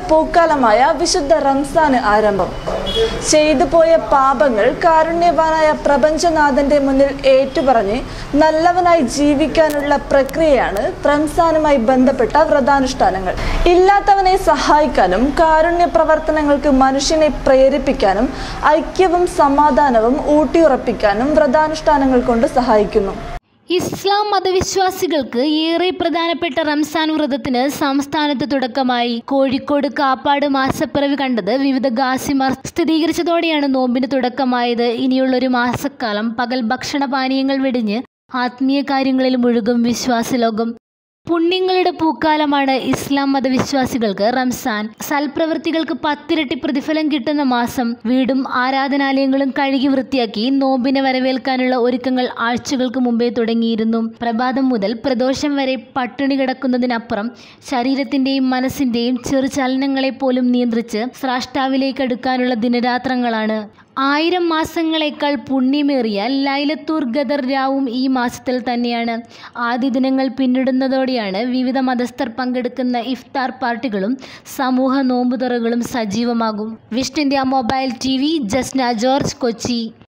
പൂക്കാലമായ വിശുദ്ധ റംസാന് ആരംഭം ചെയ്തു പോയ പാപങ്ങൾ കാരുണ്യവാനായ പ്രപഞ്ചനാഥന്റെ മുന്നിൽ ഏറ്റുപറഞ്ഞ് നല്ലവനായി ജീവിക്കാനുള്ള പ്രക്രിയയാണ് റംസാനുമായി ബന്ധപ്പെട്ട വ്രതാനുഷ്ഠാനങ്ങൾ ഇല്ലാത്തവനെ സഹായിക്കാനും കാരുണ്യ പ്രവർത്തനങ്ങൾക്ക് മനുഷ്യനെ പ്രേരിപ്പിക്കാനും ഐക്യവും സമാധാനവും ഊട്ടിയുറപ്പിക്കാനും വ്രതാനുഷ്ഠാനങ്ങൾ കൊണ്ട് സഹായിക്കുന്നു ഇസ്ലാം മതവിശ്വാസികൾക്ക് ഏറെ പ്രധാനപ്പെട്ട റംസാൻ വ്രതത്തിന് സംസ്ഥാനത്ത് തുടക്കമായി കോഴിക്കോട് കാപ്പാട് മാസപ്പിറവി കണ്ടത് വിവിധ ഗാസിമാർ സ്ഥിരീകരിച്ചതോടെയാണ് നോമ്പിന് തുടക്കമായത് ഇനിയുള്ളൊരു മാസക്കാലം പകൽ ഭക്ഷണ പാനീയങ്ങൾ വെടിഞ്ഞ് ആത്മീയ കാര്യങ്ങളിൽ മുഴുകും വിശ്വാസലോകം പുണ്യങ്ങളുടെ പൂക്കാലമാണ് ഇസ്ലാം മതവിശ്വാസികൾക്ക് റംസാൻ സൽപ്രവൃത്തികൾക്ക് പത്തിരട്ടി പ്രതിഫലം കിട്ടുന്ന മാസം വീടും ആരാധനാലയങ്ങളും കഴുകി വൃത്തിയാക്കി നോമ്പിനെ വരവേൽക്കാനുള്ള ഒരുക്കങ്ങൾ ആഴ്ചകൾക്ക് മുമ്പേ തുടങ്ങിയിരുന്നു പ്രഭാതം മുതൽ പ്രദോഷം വരെ പട്ടിണി കിടക്കുന്നതിനപ്പുറം ശരീരത്തിന്റെയും മനസ്സിന്റെയും ചെറുചലനങ്ങളെ പോലും നിയന്ത്രിച്ച് സ്രാഷ്ടാവിലേക്ക് അടുക്കാനുള്ള ദിനരാത്രങ്ങളാണ് ആയിരം മാസങ്ങളെക്കാൾ പുണ്യമേറിയ ലൈലത്തൂർ ഗദർ രാവും ഈ മാസത്തിൽ തന്നെയാണ് ആദ്യ ദിനങ്ങൾ പിന്നിടുന്നതോടെയാണ് വിവിധ മതസ്ഥർ പങ്കെടുക്കുന്ന ഇഫ്താർ പാർട്ടികളും സമൂഹ നോമ്പുതുറകളും സജീവമാകും Vishnu India mobile T V Jasna George Kochi